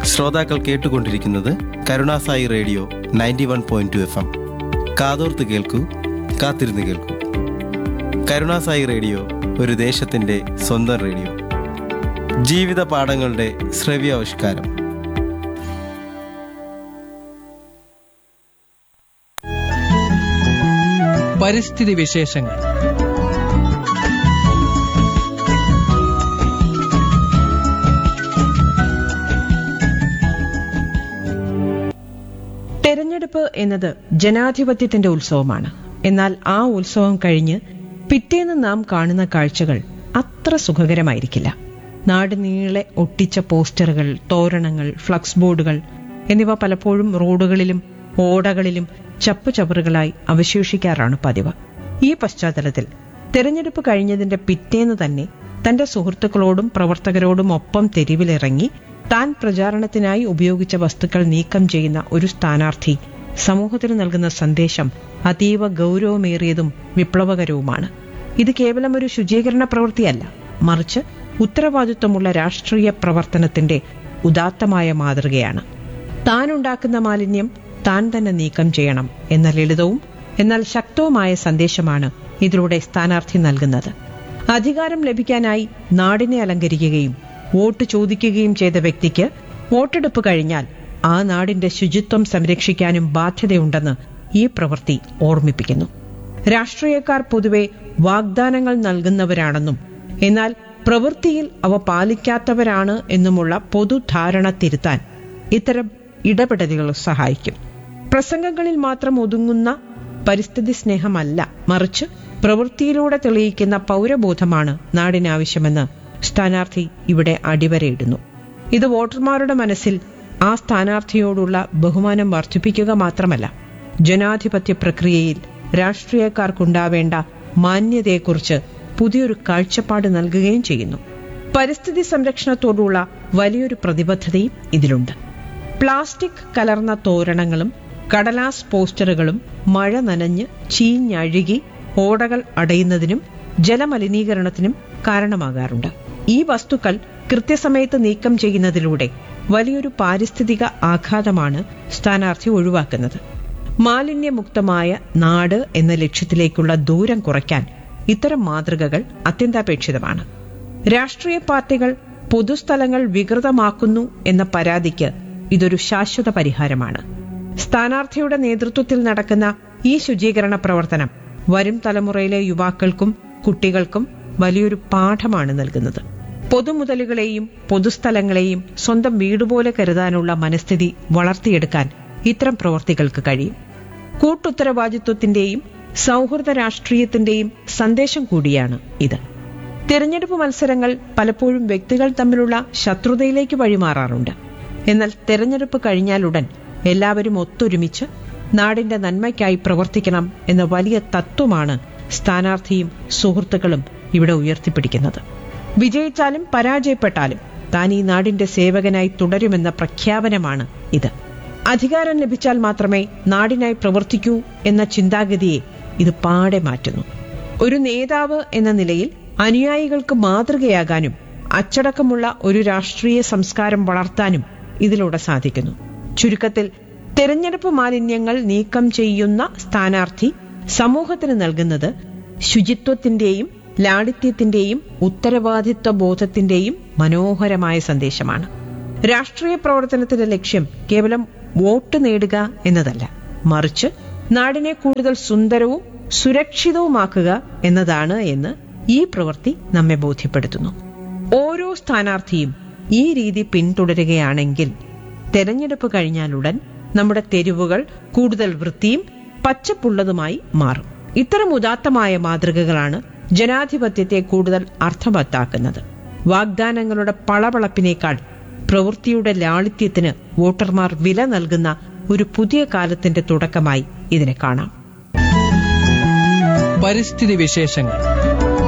ശ്രോതാക്കൾ കേട്ടുകൊണ്ടിരിക്കുന്നത് Karunasai radio ninety one point two F M കാതോർത്ത് കേൾക്കൂ കാത്തിരുന്ന് കേൾക്കൂ കരുണാസായി റേഡിയോ ഒരു ദേശത്തിൻ്റെ സ്വന്തം റേഡിയോ ജീവിത പാഠങ്ങളുടെ ശ്രവ്യാവിഷ്കാരം പരിസ്ഥിതി വിശേഷങ്ങൾ തെരഞ്ഞെടുപ്പ് എന്നത് ജനാധിപത്യത്തിന്റെ ഉത്സവമാണ് എന്നാൽ ആ ഉത്സവം കഴിഞ്ഞ് പിറ്റേന്ന് നാം കാണുന്ന കാഴ്ചകൾ അത്ര സുഖകരമായിരിക്കില്ല നാട് നീളെ ഒട്ടിച്ച പോസ്റ്ററുകൾ തോരണങ്ങൾ ഫ്ലക്സ് ബോർഡുകൾ എന്നിവ പലപ്പോഴും റോഡുകളിലും ഓടകളിലും ചപ്പുചവറുകളായി അവശേഷിക്കാറാണ് പതിവ് ഈ പശ്ചാത്തലത്തിൽ തെരഞ്ഞെടുപ്പ് കഴിഞ്ഞതിന്റെ പിറ്റേന്ന് തന്നെ തന്റെ സുഹൃത്തുക്കളോടും പ്രവർത്തകരോടും ഒപ്പം തെരുവിലിറങ്ങി താൻ പ്രചാരണത്തിനായി ഉപയോഗിച്ച വസ്തുക്കൾ നീക്കം ചെയ്യുന്ന ഒരു സ്ഥാനാർത്ഥി സമൂഹത്തിന് നൽകുന്ന സന്ദേശം അതീവ ഗൗരവമേറിയതും വിപ്ലവകരവുമാണ് ഇത് കേവലം ഒരു ശുചീകരണ പ്രവൃത്തിയല്ല മറിച്ച് ഉത്തരവാദിത്വമുള്ള രാഷ്ട്രീയ പ്രവർത്തനത്തിന്റെ ഉദാത്തമായ മാതൃകയാണ് താൻ ഉണ്ടാക്കുന്ന മാലിന്യം താൻ തന്നെ നീക്കം ചെയ്യണം എന്ന ലളിതവും എന്നാൽ ശക്തവുമായ സന്ദേശമാണ് ഇതിലൂടെ സ്ഥാനാർത്ഥി നൽകുന്നത് അധികാരം ലഭിക്കാനായി നാടിനെ അലങ്കരിക്കുകയും വോട്ട് ചോദിക്കുകയും ചെയ്ത വ്യക്തിക്ക് വോട്ടെടുപ്പ് കഴിഞ്ഞാൽ ആ നാടിന്റെ ശുചിത്വം സംരക്ഷിക്കാനും ബാധ്യതയുണ്ടെന്ന് ഈ പ്രവൃത്തി ഓർമ്മിപ്പിക്കുന്നു രാഷ്ട്രീയക്കാർ പൊതുവെ വാഗ്ദാനങ്ങൾ നൽകുന്നവരാണെന്നും എന്നാൽ പ്രവൃത്തിയിൽ അവ പാലിക്കാത്തവരാണ് എന്നുമുള്ള പൊതുധാരണ തിരുത്താൻ ഇത്തരം ഇടപെടലുകൾ സഹായിക്കും പ്രസംഗങ്ങളിൽ മാത്രം ഒതുങ്ങുന്ന പരിസ്ഥിതി സ്നേഹമല്ല മറിച്ച് പ്രവൃത്തിയിലൂടെ തെളിയിക്കുന്ന പൗരബോധമാണ് നാടിനാവശ്യമെന്ന് സ്ഥാനാർത്ഥി ഇവിടെ അടിവരയിടുന്നു ഇത് വോട്ടർമാരുടെ മനസ്സിൽ ആ സ്ഥാനാർത്ഥിയോടുള്ള ബഹുമാനം വർദ്ധിപ്പിക്കുക മാത്രമല്ല ജനാധിപത്യ പ്രക്രിയയിൽ രാഷ്ട്രീയക്കാർക്കുണ്ടാവേണ്ട മാന്യതയെക്കുറിച്ച് പുതിയൊരു കാഴ്ചപ്പാട് നൽകുകയും ചെയ്യുന്നു പരിസ്ഥിതി സംരക്ഷണത്തോടുള്ള വലിയൊരു പ്രതിബദ്ധതയും ഇതിലുണ്ട് പ്ലാസ്റ്റിക് കലർന്ന തോരണങ്ങളും കടലാസ് പോസ്റ്ററുകളും മഴ നനഞ്ഞ് ചീഞ്ഞഴുകി ഓടകൾ അടയുന്നതിനും ജലമലിനീകരണത്തിനും കാരണമാകാറുണ്ട് ഈ വസ്തുക്കൾ കൃത്യസമയത്ത് നീക്കം ചെയ്യുന്നതിലൂടെ വലിയൊരു പാരിസ്ഥിതിക ആഘാതമാണ് സ്ഥാനാർത്ഥി ഒഴിവാക്കുന്നത് മാലിന്യമുക്തമായ നാട് എന്ന ലക്ഷ്യത്തിലേക്കുള്ള ദൂരം കുറയ്ക്കാൻ ഇത്തരം മാതൃകകൾ അത്യന്താപേക്ഷിതമാണ് രാഷ്ട്രീയ പാർട്ടികൾ പൊതുസ്ഥലങ്ങൾ വികൃതമാക്കുന്നു എന്ന പരാതിക്ക് ഇതൊരു ശാശ്വത പരിഹാരമാണ് സ്ഥാനാർത്ഥിയുടെ നേതൃത്വത്തിൽ നടക്കുന്ന ഈ ശുചീകരണ പ്രവർത്തനം വരും തലമുറയിലെ യുവാക്കൾക്കും കുട്ടികൾക്കും വലിയൊരു പാഠമാണ് നൽകുന്നത് പൊതുമുതലുകളെയും പൊതുസ്ഥലങ്ങളെയും സ്വന്തം വീടുപോലെ കരുതാനുള്ള മനസ്ഥിതി വളർത്തിയെടുക്കാൻ ഇത്തരം പ്രവർത്തികൾക്ക് കഴിയും കൂട്ടുത്തരവാദിത്വത്തിന്റെയും സൗഹൃദ രാഷ്ട്രീയത്തിന്റെയും സന്ദേശം കൂടിയാണ് ഇത് തിരഞ്ഞെടുപ്പ് മത്സരങ്ങൾ പലപ്പോഴും വ്യക്തികൾ തമ്മിലുള്ള ശത്രുതയിലേക്ക് വഴിമാറാറുണ്ട് എന്നാൽ തെരഞ്ഞെടുപ്പ് കഴിഞ്ഞാലുടൻ എല്ലാവരും ഒത്തൊരുമിച്ച് നാടിന്റെ നന്മയ്ക്കായി പ്രവർത്തിക്കണം എന്ന വലിയ തത്വമാണ് സ്ഥാനാർത്ഥിയും സുഹൃത്തുക്കളും ഇവിടെ ഉയർത്തിപ്പിടിക്കുന്നത് വിജയിച്ചാലും പരാജയപ്പെട്ടാലും താൻ ഈ നാടിന്റെ സേവകനായി തുടരുമെന്ന പ്രഖ്യാപനമാണ് ഇത് അധികാരം ലഭിച്ചാൽ മാത്രമേ നാടിനായി പ്രവർത്തിക്കൂ എന്ന ചിന്താഗതിയെ ഇത് പാടെ മാറ്റുന്നു ഒരു നേതാവ് എന്ന നിലയിൽ അനുയായികൾക്ക് മാതൃകയാകാനും അച്ചടക്കമുള്ള ഒരു രാഷ്ട്രീയ സംസ്കാരം വളർത്താനും ഇതിലൂടെ സാധിക്കുന്നു ചുരുക്കത്തിൽ തെരഞ്ഞെടുപ്പ് മാലിന്യങ്ങൾ നീക്കം ചെയ്യുന്ന സ്ഥാനാർത്ഥി സമൂഹത്തിന് നൽകുന്നത് ശുചിത്വത്തിന്റെയും ലാളിത്യത്തിന്റെയും ഉത്തരവാദിത്വ ബോധത്തിന്റെയും മനോഹരമായ സന്ദേശമാണ് രാഷ്ട്രീയ പ്രവർത്തനത്തിന്റെ ലക്ഷ്യം കേവലം വോട്ട് നേടുക എന്നതല്ല മറിച്ച് നാടിനെ കൂടുതൽ സുന്ദരവും സുരക്ഷിതവുമാക്കുക എന്നതാണ് എന്ന് ഈ പ്രവൃത്തി നമ്മെ ബോധ്യപ്പെടുത്തുന്നു ഓരോ സ്ഥാനാർത്ഥിയും ഈ രീതി പിന്തുടരുകയാണെങ്കിൽ തെരഞ്ഞെടുപ്പ് കഴിഞ്ഞാലുടൻ നമ്മുടെ തെരുവുകൾ കൂടുതൽ വൃത്തിയും പച്ചപ്പുള്ളതുമായി മാറും ഇത്തരം ഉദാത്തമായ മാതൃകകളാണ് ജനാധിപത്യത്തെ കൂടുതൽ അർത്ഥവത്താക്കുന്നത് വാഗ്ദാനങ്ങളുടെ പളപളപ്പിനേക്കാൾ പ്രവൃത്തിയുടെ ലാളിത്യത്തിന് വോട്ടർമാർ വില നൽകുന്ന ഒരു പുതിയ കാലത്തിന്റെ തുടക്കമായി ഇതിനെ കാണാം പരിസ്ഥിതി വിശേഷങ്ങൾ